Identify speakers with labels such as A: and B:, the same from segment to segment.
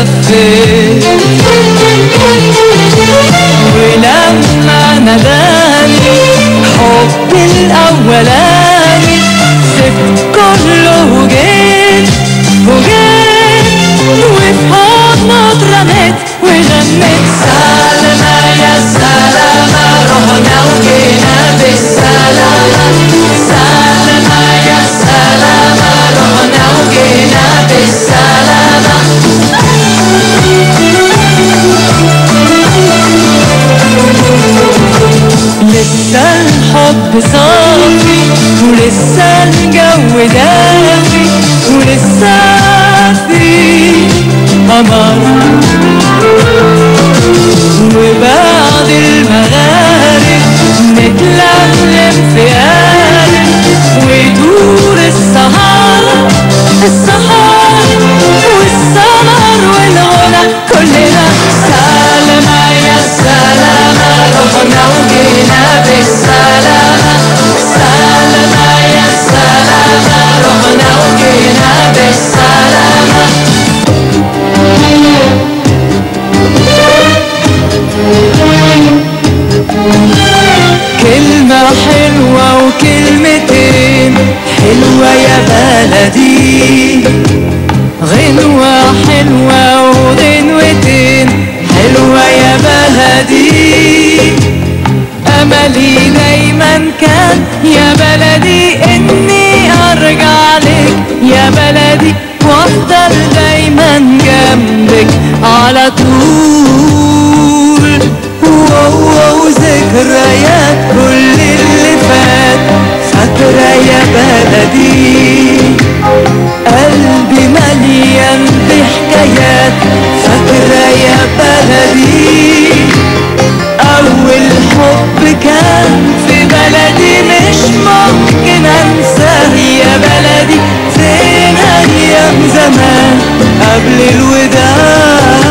A: لفيت ولما ناداني حبي الأولاني سبت كله وجيت وجيت وفي حضنه اترميت وغنيت سلامة يا سلامة رحنا وجينا بالسلامة سلامة يا سلامة رحنا وجينا بالسلامة لسه الحب صافي ولسه الجو دافي ولسه في قمر وبعد المغارب نتلملم في قارب ويدور السهر السهر والسمر والغنى كلنا سلامة يا سلامة رحنا وجينا بالسلامة سلامة يا سلامة رحنا وجينا بالسلامة كلمة حلوة وكلمتين حلوة يا بلدي غنوة حلوة وغنوتين حلوة يا بلدي أملي دايما كان يا بلدي إني أرجع لك يا بلدي وأفضل دايما جنبك على طول واو واو ذكريات كل اللي فات فاكرة يا بلدي قلبي مليان بحكايات فاكرة يا بلدي أول حب كان في بلدي مش ممكن أنساه يا بلدي فين أيام زمان قبل الوداع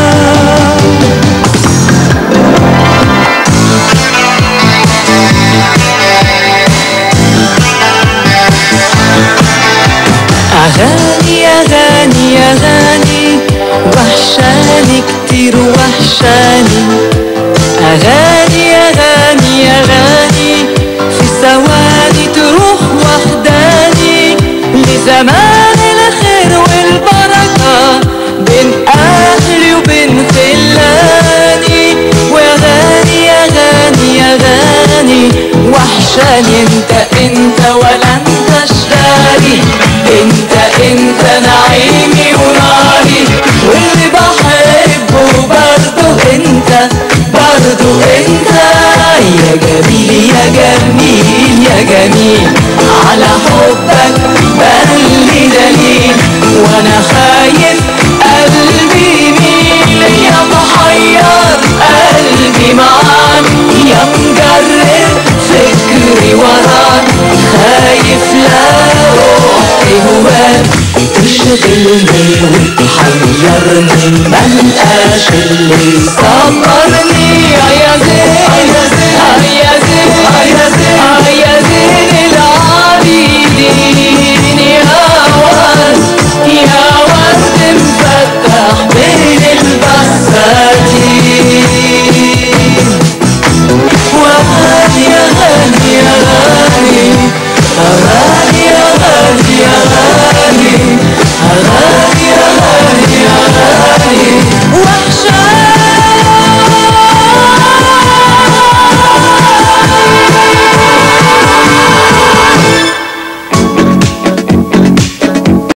A: أغاني أغاني أغاني وحشاني كتير وحشاني أغاني أغاني أغاني في ثواني تروح وحداني لزمان الخير والبركة بين أهلي وبين خلاني وأغاني أغاني أغاني وحشاني انت انت ولا انت شغالي انت انت نعيمي وناري واللي بحبه برضه انت برضه انت يا جميل يا جميل يا جميل على حبك بقلي دليل وانا خايف قلبي مين يا محير قلبي معاك يا مجرد فكري وراك خايف لا روحي هواك تشغلني وتحيرني ملقاش اللي يصبرني يا يا زين يا زين يا زين